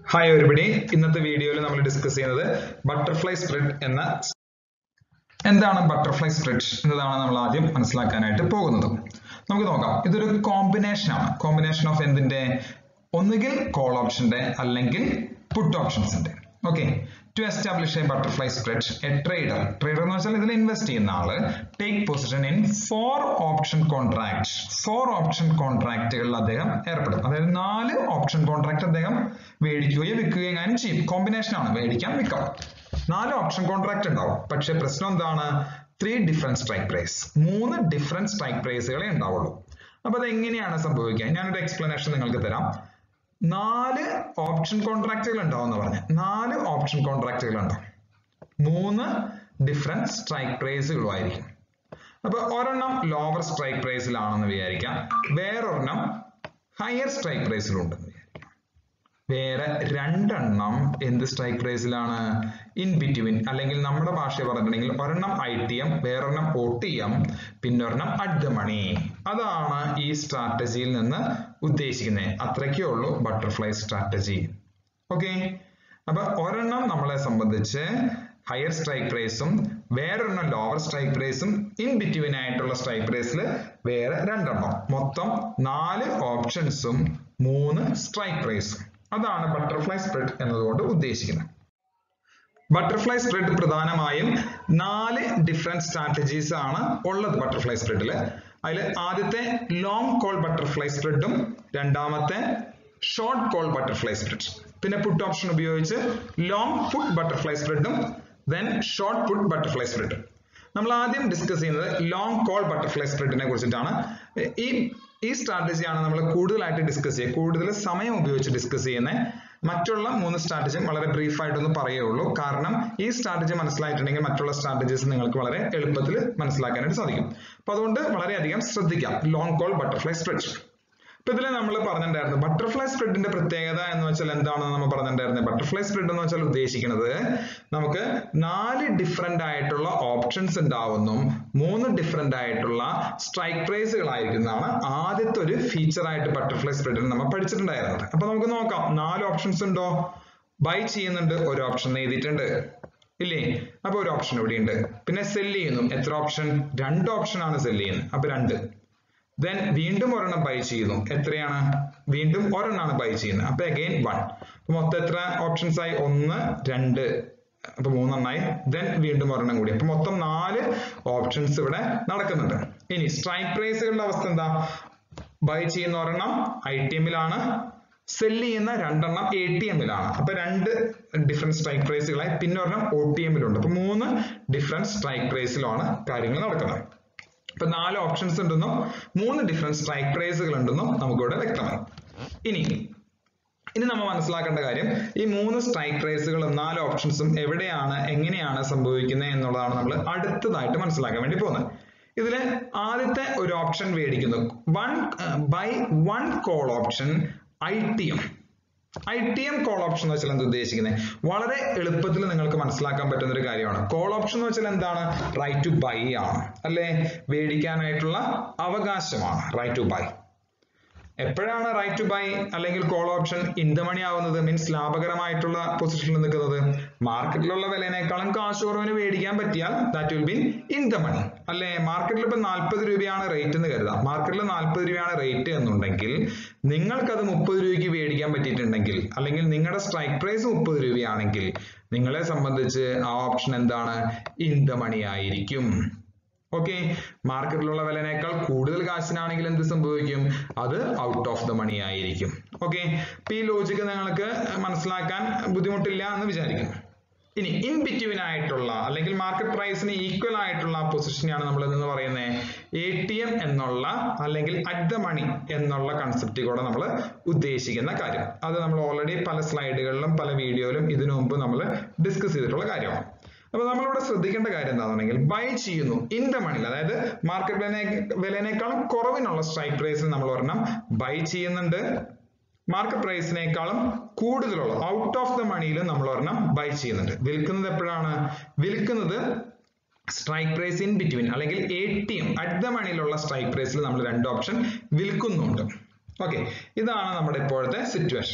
hi ഒരുപടി ഇന്നത്തെ വീഡിയോയിൽ നമ്മൾ ഡിസ്കസ് ചെയ്യുന്നത് ബട്ടർഫ്ലൈ സ്പ്രെഡ് എന്ന എന്താണ് ബട്ടർഫ്ലൈ സ്പ്രെഡ് എന്നതാണ് നമ്മൾ ആദ്യം മനസ്സിലാക്കാനായിട്ട് പോകുന്നത് നമുക്ക് നോക്കാം ഇതൊരു കോമ്പിനേഷൻ ആണ് കോമ്പിനേഷൻ ഓഫ് എന്തിന്റെ ഒന്നുകിൽ കോൾ ഓപ്ഷന്റെ അല്ലെങ്കിൽ പുട്ട് ഓപ്ഷൻസിന്റെ okay to establish a butterfly spread a trader trader എന്ന് വെച്ചാൽ ഇതിൽ ഇൻവെസ്റ്റ് ചെയ്യുന്ന ആള് take position in for option contract for option കോൺട്രാക്റ്റുകളിൽ അദ്ദേഹം ഏർപ്പെടും അതായത് നാല് ഓപ്ഷൻ കോൺട്രാക്ട് അദ്ദേഹം മേടിക്കുകയോ വിൽക്കുകയോ എങ്ങാനും ചെയ്യും കോമ്പിനേഷൻ ആണ് മേടിക്കാം വിൽക്കാം നാല് ഓപ്ഷൻ കോൺട്രാക്ട് ഉണ്ടാവും പക്ഷെ പ്രശ്നം എന്താണ് ത്രീ ഡിഫറെന്റ് സ്ട്രൈക്ക് പ്രൈസ് മൂന്ന് ഡിഫറെന്റ് സ്ട്രൈക്ക് പ്രൈസുകളെ ഉണ്ടാവുള്ളൂ അപ്പൊ അത് എങ്ങനെയാണ് സംഭവിക്കുക ഞാനൊരു എക്സ്പ്ലനേഷൻ നിങ്ങൾക്ക് തരാം നാല് ഓപ്ഷൻ കോൺട്രാക്റ്റുകൾ ഉണ്ടാവും എന്ന് പറഞ്ഞ നാല് ഓപ്ഷൻ കോൺട്രാക്റ്റുകൾ ഉണ്ടാവും മൂന്ന് ഡിഫറെന്റ് സ്ട്രൈക്ക് പ്രൈസുകളും ആയിരിക്കും അപ്പൊ ഒരെണ്ണം ലോവർ സ്ട്രൈക്ക് പ്രൈസിലാണെന്ന് വിചാരിക്കാം വേറൊരെണ്ണം ഹയർ സ്ട്രൈക്ക് പ്രൈസിലുണ്ടെന്ന് വിചാരിക്കാം വേറെ രണ്ടെണ്ണം എന്ത് സ്ട്രൈക്ക് പ്രൈസിലാണ് ഇൻ ബിറ്റ്വീൻ അല്ലെങ്കിൽ നമ്മുടെ ഭാഷ പറഞ്ഞിട്ടുണ്ടെങ്കിൽ ഒരെണ്ണം ഐ ടി എം വേറൊരെണ്ണം ഒ ടി എം പിന്നെ ഒരെണ്ണം അറ്റ് ദ മണി അതാണ് ഈ സ്ട്രാറ്റജിയിൽ നിന്ന് ഉദ്ദേശിക്കുന്നത് അത്രയ്ക്കേ ഉള്ളൂ ബട്ടർഫ്ലൈ സ്ട്രാറ്റജി ഓക്കെ അപ്പൊ ഒരെണ്ണം നമ്മളെ സംബന്ധിച്ച് ഹയർ സ്ട്രൈക്ക് പ്രൈസും വേറൊരെണ്ണം ലോവർ സ്ട്രൈക്ക് പ്രൈസും ഇൻ ബിറ്റ്വീൻ ആയിട്ടുള്ള സ്ട്രൈക്ക് പ്രൈസിൽ വേറെ രണ്ടെണ്ണം മൊത്തം നാല് ഓപ്ഷൻസും മൂന്ന് സ്ട്രൈക്ക് പ്രൈസും അതാണ് ബട്ടർഫ്ലൈ സ്പ്രെഡ് എന്നതുകൊണ്ട് ഉദ്ദേശിക്കുന്നത് ബട്ടർഫ്ലൈ സ്പ്രെഡ് പ്രധാനമായും നാല് ഡിഫറെന്റ് സ്ട്രാറ്റജീസ് ആണ് ഉള്ളത് ബട്ടർഫ്ലൈ സ്പ്രെഡിൽ അതിൽ ആദ്യത്തെ ലോങ് കോൾ ബട്ടർഫ്ലൈ സ്പ്രെഡും രണ്ടാമത്തെ ഷോർട്ട് കോൾ ബട്ടർഫ്ലൈ സ്പ്രെഡ് പിന്നെ പുട്ട് ഓപ്ഷൻ ഉപയോഗിച്ച് ലോങ് പുട്ട് ബട്ടർഫ്ലൈ സ്പ്രെഡും ദെൻ ഷോർട്ട് പുട്ട് ബട്ടർഫ്ലൈ സ്പ്രെഡും നമ്മൾ ആദ്യം ഡിസ്കസ് ചെയ്യുന്നത് ലോങ് കോൾ ബട്ടർഫ്ലൈ സ്പ്രെഡിനെ കുറിച്ചിട്ടാണ് ഈ ഈ സ്ട്രാറ്റജിയാണ് നമ്മൾ കൂടുതലായിട്ട് ഡിസ്കസ് ചെയ്യുക കൂടുതൽ സമയം ഉപയോഗിച്ച് ഡിസ്കസ് ചെയ്യുന്നത് മറ്റുള്ള മൂന്ന് സ്ട്രാറ്റജി വളരെ ബ്രീഫ് ആയിട്ടൊന്ന് പറയുള്ളൂ കാരണം ഈ സ്ട്രാറ്റജി മനസ്സിലായിട്ടുണ്ടെങ്കിൽ മറ്റുള്ള സ്ട്രാറ്റജീസ് നിങ്ങൾക്ക് വളരെ എളുപ്പത്തിൽ മനസ്സിലാക്കാനായിട്ട് സാധിക്കും അപ്പൊ അതുകൊണ്ട് വളരെയധികം ശ്രദ്ധിക്കാം ലോങ് കോൾ ബട്ടർഫ്ലൈ സ്പ്രെഡ് ഇപ്പൊ ഇതിൽ നമ്മൾ പറഞ്ഞിട്ടുണ്ടായിരുന്നു ബട്ടർഫ്ലൈ സ്പ്രെഡിന്റെ പ്രത്യേകത എന്ന് വെച്ചാൽ എന്താണെന്ന് നമ്മൾ പറഞ്ഞിട്ടുണ്ടായിരുന്നത് ബട്ടർഫ്ലൈ സ്പ്രെഡ് എന്ന് വെച്ചാൽ ഉദ്ദേശിക്കുന്നത് നമുക്ക് നാല് ഡിഫറെന്റ് ആയിട്ടുള്ള ഓപ്ഷൻസ് ഉണ്ടാവുന്നു മൂന്ന് ഡിഫറെന്റ് ആയിട്ടുള്ള സ്ട്രൈക്ക് പ്രൈസുകളായിരിക്കുന്നതാണ് ആദ്യത്തെ ഒരു ഫീച്ചർ ആയിട്ട് ബട്ടർഫ്ലൈ സ്പ്രെഡിൽ നമ്മൾ പഠിച്ചിട്ടുണ്ടായിരുന്നത് അപ്പൊ നമുക്ക് നോക്കാം നാല് ഓപ്ഷൻസ് ഉണ്ടോ ബൈ ചെയ്യുന്നുണ്ട് ഒരു ഓപ്ഷൻ എഴുതിയിട്ടുണ്ട് ഇല്ലേ അപ്പൊ ഒരു ഓപ്ഷൻ ഇവിടെ ഉണ്ട് പിന്നെ സെല് ചെയ്യുന്നു എത്ര ഓപ്ഷൻ രണ്ട് ഓപ്ഷൻ ആണ് സെല് ചെയ്യുന്നത് അപ്പൊ രണ്ട് ദെൻ വീണ്ടും ഒരെണ്ണം ബൈ ചെയ്യുന്നു എത്രയാണ് വീണ്ടും ഒരെണ്ണമാണ് ബൈ ചെയ്യുന്നത് അപ്പൊ അഗൈൻ വൺ മൊത്തം എത്ര ഓപ്ഷൻസ് ആയി ഒന്ന് രണ്ട് അപ്പൊ മൂന്നെണ്ണായി ദെൻ വീണ്ടും ഒരെണ്ണം കൂടി അപ്പൊ മൊത്തം നാല് ഓപ്ഷൻസ് ഇവിടെ നടക്കുന്നുണ്ട് ഇനി സ്ട്രൈക്ക് പ്രൈസുകളുടെ അവസ്ഥ എന്താ ബൈ ചെയ്യുന്ന ഒരെണ്ണം ഐ ടി എമ്മിലാണ് സെല് ചെയ്യുന്ന രണ്ടെണ്ണം എ ടി എമ്മിലാണ് അപ്പൊ രണ്ട് ഡിഫറെന്റ് സ്ട്രൈക്ക് പ്രൈസുകളായി പിന്നെ ഒരെണ്ണം ഒ ടി എമ്മിലുണ്ട് അപ്പൊ മൂന്ന് ഡിഫറെന്റ് സ്ട്രൈക്ക് പ്രൈസിലാണ് കാര്യങ്ങൾ നടക്കുന്നത് ഇപ്പൊ നാല് ഓപ്ഷൻസ് ഉണ്ടെന്നും മൂന്ന് ഡിഫറെന്റ് സ്ട്രൈക്ക് പ്രൈസുകൾ ഉണ്ടെന്നും നമുക്കിവിടെ വ്യക്തമായി ഇനി ഇനി നമ്മൾ മനസ്സിലാക്കേണ്ട കാര്യം ഈ മൂന്ന് സ്ട്രൈക്ക് പ്രൈസുകളും നാല് ഓപ്ഷൻസും എവിടെയാണ് എങ്ങനെയാണ് സംഭവിക്കുന്നത് എന്നുള്ളതാണ് നമ്മൾ അടുത്തതായിട്ട് മനസ്സിലാക്കാൻ വേണ്ടി പോകുന്നത് ഇതില് ആദ്യത്തെ ഒരു ഓപ്ഷൻ മേടിക്കുന്നു one buy one call option I T M I T M call option എന്ന് വെച്ചാൽ എന്താ ഉദ്ദേശിക്കുന്നത് വളരെ എളുപ്പത്തിൽ നിങ്ങൾക്ക് മനസ്സിലാക്കാൻ പറ്റുന്ന ഒരു കാര്യമാണ് കോൾ ഓപ്ഷൻ എന്ന് വെച്ചാൽ എന്താണ് റൈറ്റ് ടു ബൈ ആണ് അല്ലെ മേടിക്കാനായിട്ടുള്ള അവകാശമാണ് റൈറ്റ് ടു ബൈ എപ്പോഴാണ് റൈറ്റ് ടു ബൈ അല്ലെങ്കിൽ call option in the money ആവുന്നത് മീൻസ് ലാഭകരമായിട്ടുള്ള പൊസിഷനിൽ നിൽക്കുന്നത് മാർക്കറ്റിലുള്ള വിലയേക്കാളും കാശ് കുറവിന് മേടിക്കാൻ പറ്റിയാൽ that will be in the money അല്ലെ മാർക്കറ്റിൽ ഇപ്പൊ നാൽപ്പത് രൂപയാണ് റേറ്റ് എന്ന് കരുതാം മാർക്കറ്റിൽ നാൽപ്പത് രൂപയാണ് റേറ്റ് എന്നുണ്ടെങ്കിൽ നിങ്ങൾക്കത് മുപ്പത് രൂപയ്ക്ക് മേടിക്കാൻ പറ്റിയിട്ടുണ്ടെങ്കിൽ അല്ലെങ്കിൽ നിങ്ങളുടെ സ്ട്രൈക്ക് പ്രൈസ് മുപ്പത് രൂപയാണെങ്കിൽ നിങ്ങളെ സംബന്ധിച്ച് ആ ഓപ്ഷൻ എന്താണ് ഇൻ ദ മണി ആയിരിക്കും ഓക്കെ മാർക്കറ്റിലുള്ള വിലനേക്കാൾ കൂടുതൽ കാശിനാണെങ്കിൽ എന്ത് സംഭവിക്കും അത് ഔട്ട് ഓഫ് ദ മണി ആയിരിക്കും ഓക്കെ അപ്പൊ ഈ ലോജിക്ക് നിങ്ങൾക്ക് മനസ്സിലാക്കാൻ ബുദ്ധിമുട്ടില്ല എന്ന് വിചാരിക്കും ഇനി ഇൻ ബിറ്റ്വീൻ ആയിട്ടുള്ള അല്ലെങ്കിൽ മാർക്കറ്റ് പ്രൈസിന് ഈക്വൽ ആയിട്ടുള്ള പൊസിഷനെയാണ് നമ്മൾ എന്ന് പറയുന്നത് എ ടി എം എന്നുള്ള അല്ലെങ്കിൽ അറ്റ് ദ മണി എന്നുള്ള കൺസെപ്റ്റ് കൂടെ നമ്മൾ ഉദ്ദേശിക്കുന്ന കാര്യം അത് നമ്മൾ ഓൾറെഡി പല സ്ലൈഡുകളിലും പല വീഡിയോയിലും ഇതിനു മുമ്പ് നമ്മൾ ഡിസ്കസ് ചെയ്തിട്ടുള്ള കാര്യമാണ് അപ്പൊ നമ്മളിവിടെ ശ്രദ്ധിക്കേണ്ട കാര്യം എന്താണെന്നുണ്ടെങ്കിൽ ബൈ ചെയ്യുന്നു ഇൻ ദ മണിയിൽ അതായത് മാർക്കറ്റ് വില വിലനേക്കാളും കുറവിനുള്ള സ്ട്രൈക്ക് പ്രൈസിൽ നമ്മൾ ഒരെണ്ണം ബൈ ചെയ്യുന്നുണ്ട് മാർക്കറ്റ് പ്രൈസിനേക്കാളും കൂടുതലുള്ള ഔട്ട് ഓഫ് ദ മണിയിൽ നമ്മൾ ഒരെണ്ണം ബൈ ചെയ്യുന്നുണ്ട് വിൽക്കുന്നത് എപ്പോഴാണ് വിൽക്കുന്നത് സ്ട്രൈക്ക് പ്രൈസ് ഇൻ ബിറ്റ്വീൻ അല്ലെങ്കിൽ A T M at the മണിയിലുള്ള സ്ട്രൈക്ക് പ്രൈസിൽ നമ്മൾ രണ്ട് ഓപ്ഷൻ വിൽക്കുന്നുണ്ട് ഓക്കെ ഇതാണ് നമ്മുടെ ഇപ്പോഴത്തെ സിറ്റുവേഷൻ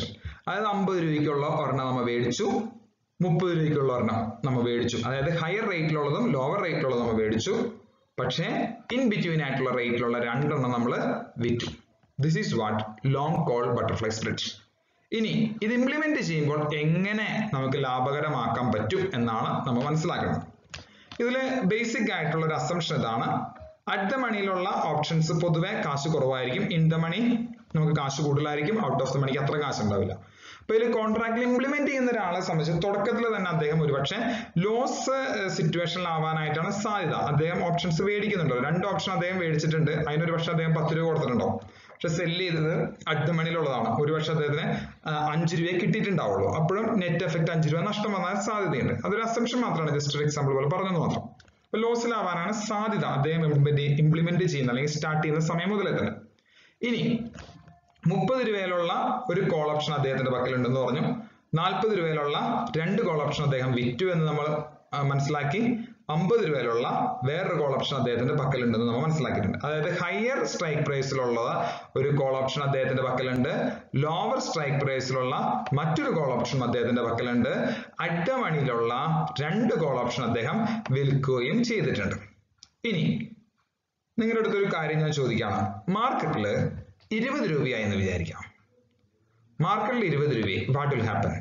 അതായത് അമ്പത് രൂപയ്ക്കുള്ള ഒരെണ്ണം നമ്മൾ മേടിച്ചു മുപ്പത് രൂപയ്ക്കുള്ള ഒരെണ്ണം നമ്മൾ മേടിച്ചു അതായത് ഹയർ റേറ്റിലുള്ളതും ലോവർ റേറ്റിലുള്ളതും നമ്മൾ മേടിച്ചു പക്ഷേ ഇൻ ബിറ്റ്വീൻ ആയിട്ടുള്ള റേറ്റിലുള്ള രണ്ടെണ്ണം നമ്മൾ വിറ്റു this is what long call butterfly spread ഇനി ഇത് ഇംപ്ലിമെന്റ് ചെയ്യുമ്പോൾ എങ്ങനെ നമുക്ക് ലാഭകരമാക്കാൻ പറ്റും എന്നാണ് നമ്മൾ മനസ്സിലാക്കുന്നത് ഇതിൽ ബേസിക് ആയിട്ടുള്ള ഒരു അസംഷൻ ഇതാണ് അറ്റ് ദ മണിയിലുള്ള ഓപ്ഷൻസ് പൊതുവെ കാശ് കുറവായിരിക്കും ഇൻ ദ മണി നമുക്ക് കാശ് കൂടുതലായിരിക്കും ഔട്ട് ഓഫ് ദ മണിക്ക് അത്ര കാശ് ഉണ്ടാവില്ല അപ്പൊ ഇതിൽ കോൺട്രാക്റ്റിൽ ഇംപ്ലിമെന്റ് ചെയ്യുന്ന ഒരാളെ സംബന്ധിച്ച് തുടക്കത്തിൽ തന്നെ അദ്ദേഹം ഒരുപക്ഷെ ലോസ് സിറ്റുവേഷനിലാവാനായിട്ടാണ് സാധ്യത അദ്ദേഹം ഓപ്ഷൻസ് മേടിക്കുന്നുണ്ടോ രണ്ട് ഓപ്ഷൻ അദ്ദേഹം മേടിച്ചിട്ടുണ്ട് അതിനൊരു പക്ഷെ അദ്ദേഹം പത്ത് രൂപ കൊടുത്തിട്ടുണ്ടോ പക്ഷെ സെല് ചെയ്തത് അറ്റ് ദ മണിയിലുള്ളതാണ് ഒരു പക്ഷെ അദ്ദേഹത്തിന് അഞ്ച് രൂപയെ കിട്ടിയിട്ടുണ്ടാവുള്ളൂ അപ്പോഴും നെറ്റ് എഫക്ട് അഞ്ച് രൂപ നഷ്ടം വന്നാൽ സാധ്യതയുണ്ട് അതൊരു അസംഷൻ മാത്രമാണ് ജസ്റ്റ് ഒരു എക്സാമ്പിൾ പോലെ പറഞ്ഞത് മാത്രം അപ്പൊ ലോസിലാവാനാണ് സാധ്യത അദ്ദേഹം ഇംപ്ലിമെന്റ് ചെയ്യുന്ന അല്ലെങ്കിൽ സ്റ്റാർട്ട് ചെയ്യുന്ന സമയം മുതലേ തന്നെ ഇനി മുപ്പത് രൂപയിലുള്ള ഒരു കോൾ ഓപ്ഷൻ അദ്ദേഹത്തിന്റെ പക്കലുണ്ടെന്ന് പറഞ്ഞു നാൽപ്പത് രൂപയിലുള്ള രണ്ട് കോൾ ഓപ്ഷൻ അദ്ദേഹം വിറ്റു എന്ന് നമ്മൾ മനസ്സിലാക്കി അമ്പത് രൂപയിലുള്ള വേറൊരു കോൾ ഓപ്ഷൻ അദ്ദേഹത്തിന്റെ പക്കലുണ്ടെന്ന് നമ്മൾ മനസ്സിലാക്കിയിട്ടുണ്ട് അതായത് ഹയർ സ്ട്രൈക്ക് പ്രൈസിലുള്ള ഒരു കോൾ ഓപ്ഷൻ അദ്ദേഹത്തിന്റെ പക്കലുണ്ട് ലോവർ സ്ട്രൈക്ക് പ്രൈസിലുള്ള മറ്റൊരു കോൾ ഓപ്ഷൻ അദ്ദേഹത്തിന്റെ പക്കലുണ്ട് അഡ്ഡ മണിയിലുള്ള രണ്ട് കോൾ ഓപ്ഷൻ അദ്ദേഹം വിൽക്കുകയും ചെയ്തിട്ടുണ്ട് ഇനി നിങ്ങളുടെ അടുത്തൊരു കാര്യം ഞാൻ ചോദിക്കുകയാണ് മാർക്കറ്റിൽ ഇരുപത് രൂപയായി എന്ന് വിചാരിക്കാം മാർക്കറ്റിൽ ഇരുപത് രൂപയായി വാട്ട് വിൽ ഹാപ്പൻ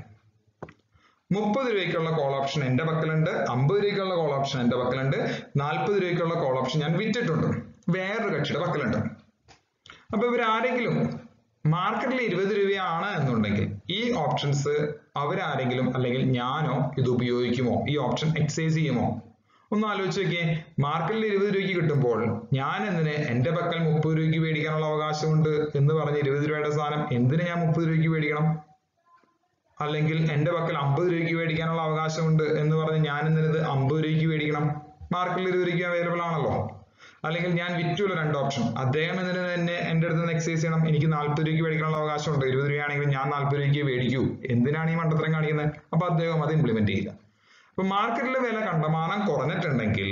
മുപ്പത് രൂപയ്ക്കുള്ള കോൾ ഓപ്ഷൻ എന്റെ പക്കലുണ്ട് അമ്പത് രൂപയ്ക്കുള്ള കോൾ ഓപ്ഷൻ എന്റെ പക്കലുണ്ട് നാൽപ്പത് രൂപയ്ക്കുള്ള കോൾ ഓപ്ഷൻ ഞാൻ വിറ്റിട്ടുണ്ട് വേറൊരു കക്ഷിയുടെ പക്കലുണ്ട് അപ്പൊ ഇവരാരെങ്കിലും മാർക്കറ്റിൽ ഇരുപത് രൂപയാണ് എന്നുണ്ടെങ്കിൽ ഈ ഓപ്ഷൻസ് അവരാരെങ്കിലും അല്ലെങ്കിൽ ഞാനോ ഇത് ഉപയോഗിക്കുമോ ഈ ഓപ്ഷൻ എക്സൈസ് ചെയ്യുമോ ഒന്ന് ആലോചിച്ച് നോക്കിയേ മാർക്കറ്റിൽ ഇരുപത് രൂപയ്ക്ക് കിട്ടുമ്പോൾ ഞാൻ എന്തിന് എന്റെ പക്കൽ മുപ്പത് രൂപയ്ക്ക് മേടിക്കാനുള്ള അവകാശമുണ്ട് എന്ന് പറഞ്ഞ് ഇരുപത് രൂപയുടെ സാധനം എന്തിന് ഞാൻ മുപ്പത് രൂപയ്ക്ക് മേടിക്കണം അല്ലെങ്കിൽ എന്റെ പക്കൽ അമ്പത് രൂപയ്ക്ക് മേടിക്കാനുള്ള അവകാശമുണ്ട് എന്ന് പറഞ്ഞ് ഞാൻ എന്തിനത് അമ്പത് രൂപയ്ക്ക് മേടിക്കണം മാർക്കറ്റിൽ ഇരുപത് രൂപയ്ക്ക് അവൈലബിൾ ആണല്ലോ അല്ലെങ്കിൽ ഞാൻ വിറ്റുള്ള രണ്ട് ഓപ്ഷൻ അദ്ദേഹം എന്തിനു തന്നെ എന്റെ അടുത്ത് നിന്ന് എക്സൈസ് ചെയ്യണം എനിക്ക് നാൽപ്പത് രൂപയ്ക്ക് മേടിക്കാനുള്ള അവകാശമുണ്ട് ഇരുപത് രൂപയാണെങ്കിൽ ഞാൻ നാൽപ്പത് രൂപയ്ക്ക് മേടിക്കൂ എന്തിനാണ് ഈ മണ്ടത്തരം കാണിക്കുന്നത് അപ്പൊ അദ്ദേഹം അത് ഇംപ്ലിമെന്റ് ചെയ്യില്ല അപ്പൊ മാർക്കറ്റിലെ വില കണ്ടമാനം കുറഞ്ഞിട്ടുണ്ടെങ്കിൽ